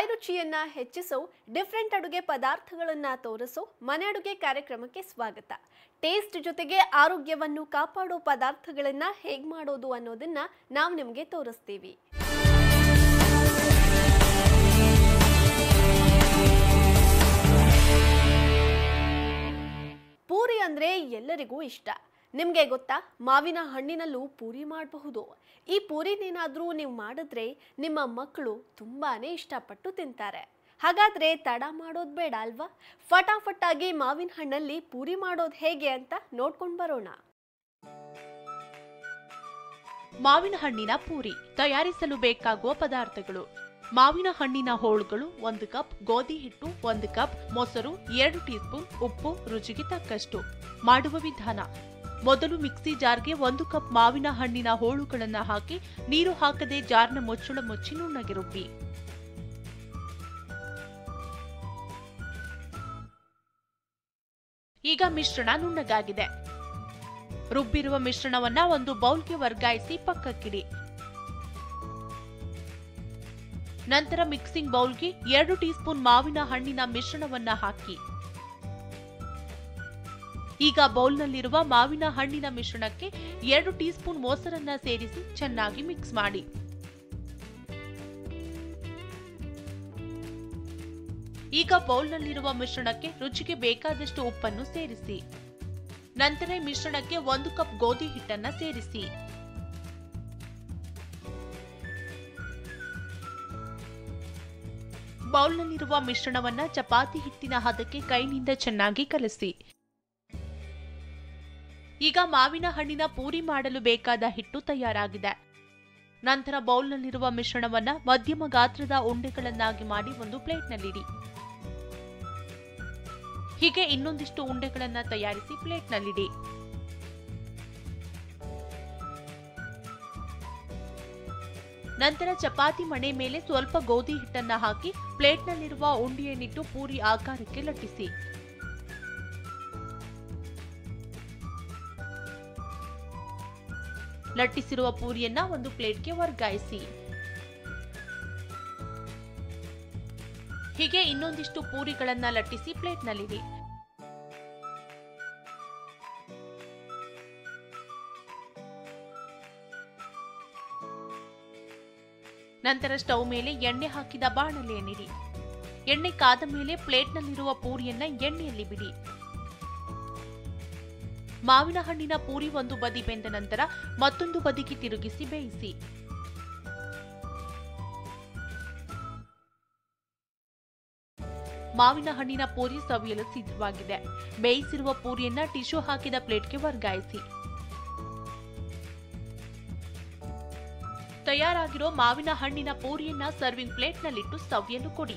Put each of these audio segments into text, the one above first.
ಬಾಯಿ ರುಚಿಯನ್ನ ಹೆಚ್ಚಿಸೋ ಡಿಫ್ರೆಂಟ್ ಅಡುಗೆ ಪದಾರ್ಥಗಳನ್ನ ತೋರಿಸೋ ಮನೆ ಅಡುಗೆ ಕಾರ್ಯಕ್ರಮಕ್ಕೆ ಸ್ವಾಗತ ಟೇಸ್ಟ್ ಜೊತೆಗೆ ಆರೋಗ್ಯವನ್ನು ಕಾಪಾಡೋ ಪದಾರ್ಥಗಳನ್ನ ಹೇಗ್ ಮಾಡೋದು ಅನ್ನೋದನ್ನ ನಾವು ನಿಮಗೆ ತೋರಿಸ್ತೀವಿ ಪೂರಿ ಅಂದ್ರೆ ಎಲ್ಲರಿಗೂ ಇಷ್ಟ ನಿಮಗೆ ಗೊತ್ತಾ ಮಾವಿನ ಹಣ್ಣಿನಲ್ಲೂ ಪೂರಿ ಮಾಡಬಹುದು ಈ ಪೂರಿನೇನಾದ್ರೂ ನೀವು ಮಾಡಿದ್ರೆ ನಿಮ್ಮ ಮಕ್ಕಳು ತುಂಬಾನೇ ಇಷ್ಟಪಟ್ಟು ತಿಂತಾರೆ ಹಾಗಾದ್ರೆ ತಡ ಮಾಡೋದು ಬೇಡ ಅಲ್ವಾ ಫಟಾಫಟ್ ಆಗಿ ಮಾವಿನ ಹಣ್ಣಲ್ಲಿ ಪೂರಿ ಮಾಡೋದು ಹೇಗೆ ಅಂತ ನೋಡ್ಕೊಂಡು ಬರೋಣ ಮಾವಿನ ಹಣ್ಣಿನ ಪೂರಿ ತಯಾರಿಸಲು ಬೇಕಾಗುವ ಪದಾರ್ಥಗಳು ಮಾವಿನ ಹಣ್ಣಿನ ಹೋಳುಗಳು ಒಂದು ಕಪ್ ಗೋಧಿ ಹಿಟ್ಟು ಒಂದು ಕಪ್ ಮೊಸರು ಎರಡು ಟೀಸ್ಪೂನ್ ಉಪ್ಪು ರುಚಿಗೆ ತಕ್ಕಷ್ಟು ಮಾಡುವ ವಿಧಾನ ಮೊದಲು ಮಿಕ್ಸಿ ಜಾರ್ಗೆ ಒಂದು ಕಪ್ ಮಾವಿನ ಹಣ್ಣಿನ ಹೋಳುಗಳನ್ನ ಹಾಕಿ ನೀರು ಹಾಕದೆ ಜಾರ್ನ ಮುಚ್ಚಳ ಮುಚ್ಚಿ ನುಣ್ಣಗೆ ರುಬ್ಬಿ ಈಗ ಮಿಶ್ರಣ ನುಣ್ಣಗಾಗಿದೆ ರುಬ್ಬಿರುವ ಮಿಶ್ರಣವನ್ನ ಒಂದು ಬೌಲ್ಗೆ ವರ್ಗಾಯಿಸಿ ಪಕ್ಕಕ್ಕಿಡಿ ನಂತರ ಮಿಕ್ಸಿಂಗ್ ಬೌಲ್ಗೆ ಎರಡು ಟೀಸ್ಪೂನ್ ಮಾವಿನ ಹಣ್ಣಿನ ಮಿಶ್ರಣವನ್ನ ಹಾಕಿ ಈಗ ಬೌಲ್ನಲ್ಲಿರುವ ಮಾವಿನ ಹಣ್ಣಿನ ಮಿಶ್ರಣಕ್ಕೆ ಎರಡು ಟೀಸ್ಪೂನ್ ಮೊಸರನ್ನ ಸೇರಿಸಿ ಚೆನ್ನಾಗಿ ಮಿಕ್ಸ್ ಮಾಡಿ ಈಗ ಬೌಲ್ನಲ್ಲಿರುವ ಮಿಶ್ರಣಕ್ಕೆ ರುಚಿಗೆ ಬೇಕಾದಷ್ಟು ಉಪ್ಪನ್ನು ಸೇರಿಸಿ ನಂತರ ಈ ಮಿಶ್ರಣಕ್ಕೆ ಒಂದು ಕಪ್ ಗೋಧಿ ಹಿಟ್ಟನ್ನ ಸೇರಿಸಿ ಬೌಲ್ನಲ್ಲಿರುವ ಮಿಶ್ರಣವನ್ನ ಚಪಾತಿ ಹಿಟ್ಟಿನ ಹದಕ್ಕೆ ಕೈನಿಂದ ಚೆನ್ನಾಗಿ ಕಲಸಿ ಈಗ ಮಾವಿನ ಹಣ್ಣಿನ ಪೂರಿ ಮಾಡಲು ಬೇಕಾದ ಹಿಟ್ಟು ತಯಾರಾಗಿದೆ ನಂತರ ಬೌಲ್ನಲ್ಲಿರುವ ಮಿಶ್ರಣವನ್ನ ಮಧ್ಯಮ ಗಾತ್ರದ ಉಂಡೆಗಳನ್ನಾಗಿ ಮಾಡಿ ಒಂದು ಪ್ಲೇಟ್ನಲ್ಲಿಡಿ ಹೀಗೆ ಇನ್ನೊಂದಿಷ್ಟು ಉಂಡೆಗಳನ್ನ ತಯಾರಿಸಿ ಪ್ಲೇಟ್ನಲ್ಲಿಡಿ ನಂತರ ಚಪಾತಿ ಮಣೆ ಮೇಲೆ ಸ್ವಲ್ಪ ಗೋಧಿ ಹಿಟ್ಟನ್ನ ಹಾಕಿ ಪ್ಲೇಟ್ನಲ್ಲಿರುವ ಉಂಡೆಯನ್ನಿಟ್ಟು ಪೂರಿ ಆಕಾರಕ್ಕೆ ಲಟ್ಟಿಸಿ ಲಟ್ಟಿಸಿರುವ ಪೂರಿಯನ್ನ ಒಂದು ಪ್ಲೇಟ್ಗೆ ವರ್ಗಾಯಿಸಿ ಹೀಗೆ ಇನ್ನೊಂದಿಷ್ಟು ಪೂರಿಗಳನ್ನ ಲಟ್ಟಿಸಿ ಪ್ಲೇಟ್ನಲ್ಲಿಡಿ ನಂತರ ಸ್ಟವ್ ಮೇಲೆ ಎಣ್ಣೆ ಹಾಕಿದ ಬಾಣಲೆಯನ್ನಿಡಿ ಎಣ್ಣೆ ಕಾದ ಮೇಲೆ ಪ್ಲೇಟ್ನಲ್ಲಿರುವ ಪೂರಿಯನ್ನ ಎಣ್ಣೆಯಲ್ಲಿ ಬಿಡಿ ಮಾವಿನ ಹಣ್ಣಿನ ಪೂರಿ ಒಂದು ಬದಿ ಬೆಂದ ನಂತರ ಮತ್ತೊಂದು ಬದಿಗೆ ತಿರುಗಿಸಿ ಬೇಯಿಸಿ ಮಾವಿನ ಹಣ್ಣಿನ ಪೂರಿ ಸವಿಯಲು ಸಿದ್ಧವಾಗಿದೆ ಬೇಯಿಸಿರುವ ಪೂರಿಯನ್ನ ಟಿಶ್ಯೂ ಹಾಕಿದ ಪ್ಲೇಟ್ಗೆ ವರ್ಗಾಯಿಸಿ ತಯಾರಾಗಿರೋ ಮಾವಿನ ಹಣ್ಣಿನ ಪೂರಿಯನ್ನ ಸರ್ವಿಂಗ್ ಪ್ಲೇಟ್ನಲ್ಲಿಟ್ಟು ಸವಿಯಲು ಕೊಡಿ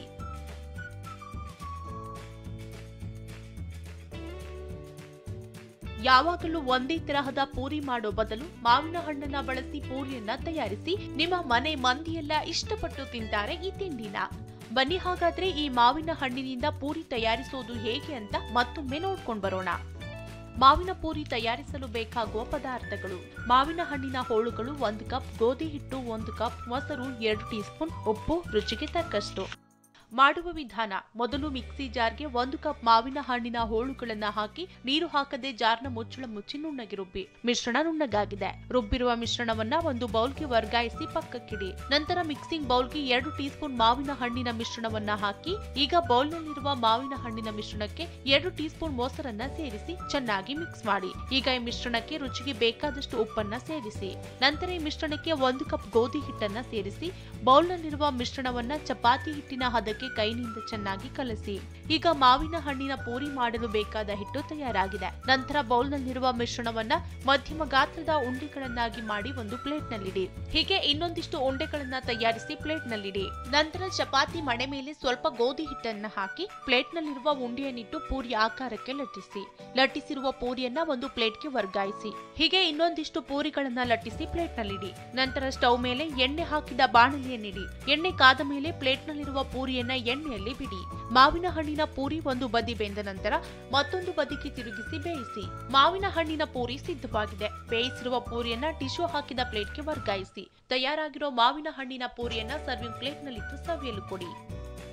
ಯಾವಾಗಲೂ ಒಂದೇ ತರಹದ ಪೂರಿ ಮಾಡೋ ಬದಲು ಮಾವಿನ ಹಣ್ಣನ್ನ ಬಳಸಿ ಪೂರಿಯನ್ನ ತಯಾರಿಸಿ ನಿಮ್ಮ ಮನೆ ಮಂದಿಯೆಲ್ಲ ಇಷ್ಟಪಟ್ಟು ತಿಂತಾರೆ ಈ ತಿಂಡಿನ ಬನ್ನಿ ಹಾಗಾದ್ರೆ ಈ ಮಾವಿನ ಹಣ್ಣಿನಿಂದ ಪೂರಿ ತಯಾರಿಸೋದು ಹೇಗೆ ಅಂತ ಮತ್ತೊಮ್ಮೆ ನೋಡ್ಕೊಂಡ್ ಬರೋಣ ಮಾವಿನ ಪೂರಿ ತಯಾರಿಸಲು ಬೇಕಾಗುವ ಪದಾರ್ಥಗಳು ಮಾವಿನ ಹಣ್ಣಿನ ಹೋಳುಗಳು ಒಂದು ಕಪ್ ಗೋಧಿ ಹಿಟ್ಟು ಒಂದು ಕಪ್ ಮೊಸರು ಎರಡು ಟೀಸ್ಪೂನ್ ಉಪ್ಪು ರುಚಿಗೆ ತಕ್ಕಷ್ಟು ಮಾಡುವ ವಿಧಾನ ಮೊದಲು ಮಿಕ್ಸಿ ಜಾರ್ಗೆ ಒಂದು ಕಪ್ ಮಾವಿನ ಹಣ್ಣಿನ ಹೋಳುಗಳನ್ನ ಹಾಕಿ ನೀರು ಹಾಕದೆ ಜಾರ್ನ ಮುಚ್ಚಳ ಮುಚ್ಚಿ ನುಣ್ಣಗೆ ರುಬ್ಬಿ ಮಿಶ್ರಣ ನುಣ್ಣಗಾಗಿದೆ ರುಬ್ಬಿರುವ ಮಿಶ್ರಣವನ್ನ ಒಂದು ಬೌಲ್ಗೆ ವರ್ಗಾಯಿಸಿ ಪಕ್ಕಕ್ಕಿಡಿ ನಂತರ ಮಿಕ್ಸಿಂಗ್ ಬೌಲ್ಗೆ ಎರಡು ಟೀಸ್ಪೂನ್ ಮಾವಿನ ಹಣ್ಣಿನ ಮಿಶ್ರಣವನ್ನ ಹಾಕಿ ಈಗ ಬೌಲ್ನಲ್ಲಿರುವ ಮಾವಿನ ಹಣ್ಣಿನ ಮಿಶ್ರಣಕ್ಕೆ ಎರಡು ಟೀಸ್ಪೂನ್ ಮೊಸರನ್ನ ಸೇರಿಸಿ ಚೆನ್ನಾಗಿ ಮಿಕ್ಸ್ ಮಾಡಿ ಈಗ ಈ ಮಿಶ್ರಣಕ್ಕೆ ರುಚಿಗೆ ಬೇಕಾದಷ್ಟು ಉಪ್ಪನ್ನ ಸೇರಿಸಿ ನಂತರ ಈ ಮಿಶ್ರಣಕ್ಕೆ ಒಂದು ಕಪ್ ಗೋಧಿ ಹಿಟ್ಟನ್ನ ಸೇರಿಸಿ ಬೌಲ್ನಲ್ಲಿರುವ ಮಿಶ್ರಣವನ್ನ ಚಪಾತಿ ಹಿಟ್ಟಿನ ಹದಕ್ಕೆ ಕೈನಿಂದ ಚೆನ್ನಾಗಿ ಕಲಸಿ ಈಗ ಮಾವಿನ ಹಣ್ಣಿನ ಪೂರಿ ಮಾಡಲು ಬೇಕಾದ ಹಿಟ್ಟು ತಯಾರಾಗಿದೆ ನಂತರ ಬೌಲ್ನಲ್ಲಿರುವ ಮಿಶ್ರಣವನ್ನ ಮಧ್ಯಮ ಗಾತ್ರದ ಉಂಡೆಗಳನ್ನಾಗಿ ಮಾಡಿ ಒಂದು ಪ್ಲೇಟ್ನಲ್ಲಿಡಿ ಹೀಗೆ ಇನ್ನೊಂದಿಷ್ಟು ಉಂಡೆಗಳನ್ನ ತಯಾರಿಸಿ ಪ್ಲೇಟ್ನಲ್ಲಿಡಿ ನಂತರ ಚಪಾತಿ ಮಣೆ ಮೇಲೆ ಸ್ವಲ್ಪ ಗೋಧಿ ಹಿಟ್ಟನ್ನ ಹಾಕಿ ಪ್ಲೇಟ್ನಲ್ಲಿರುವ ಉಂಡೆಯನ್ನಿಟ್ಟು ಪೂರಿ ಆಕಾರಕ್ಕೆ ಲಟ್ಟಿಸಿ ಲಟ್ಟಿಸಿರುವ ಪೂರಿಯನ್ನ ಒಂದು ಪ್ಲೇಟ್ಗೆ ವರ್ಗಾಯಿಸಿ ಹೀಗೆ ಇನ್ನೊಂದಿಷ್ಟು ಪೂರಿಗಳನ್ನ ಲಟ್ಟಿಸಿ ಪ್ಲೇಟ್ನಲ್ಲಿಡಿ ನಂತರ ಸ್ಟವ್ ಮೇಲೆ ಎಣ್ಣೆ ಹಾಕಿದ ಬಾಣಲಿಯನ್ನಿಡಿ ಎಣ್ಣೆ ಕಾದ ಮೇಲೆ ಪ್ಲೇಟ್ನಲ್ಲಿರುವ ಪೂರಿಯನ್ನ ಎಣ್ಣೆಯಲ್ಲಿ ಬಿಡಿ ಮಾವಿನ ಹಣ್ಣಿನ ಪೂರಿ ಒಂದು ಬದಿ ಬೆಂದ ನಂತರ ಮತ್ತೊಂದು ಬದಿಗೆ ತಿರುಗಿಸಿ ಬೇಯಿಸಿ ಮಾವಿನ ಹಣ್ಣಿನ ಪೂರಿ ಸಿದ್ಧವಾಗಿದೆ ಬೇಯಿಸಿರುವ ಪೂರಿಯನ್ನ ಟಿಶ್ಯೂ ಹಾಕಿದ ಪ್ಲೇಟ್ಗೆ ವರ್ಗಾಯಿಸಿ ತಯಾರಾಗಿರೋ ಮಾವಿನ ಹಣ್ಣಿನ ಪೂರಿಯನ್ನ ಸರ್ವಿಂಗ್ ಪ್ಲೇಟ್ನಲ್ಲಿಟ್ಟು ಸವಿಯಲು ಕೊಡಿ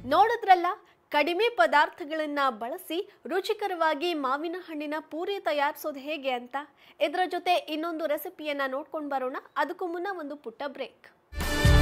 ನೋಡಿದ್ರಲ್ಲ ಕಡಿಮೆ ಪದಾರ್ಥಗಳನ್ನ ಬಳಸಿ ರುಚಿಕರವಾಗಿ ಮಾವಿನ ಹಣ್ಣಿನ ಪೂರಿ ತಯಾರಿಸೋದು ಹೇಗೆ ಅಂತ ಇದರ ಜೊತೆ ಇನ್ನೊಂದು ರೆಸಿಪಿಯನ್ನ ನೋಡ್ಕೊಂಡು ಬರೋಣ ಅದಕ್ಕೂ ಮುನ್ನ ಒಂದು ಪುಟ್ಟ ಬ್ರೇಕ್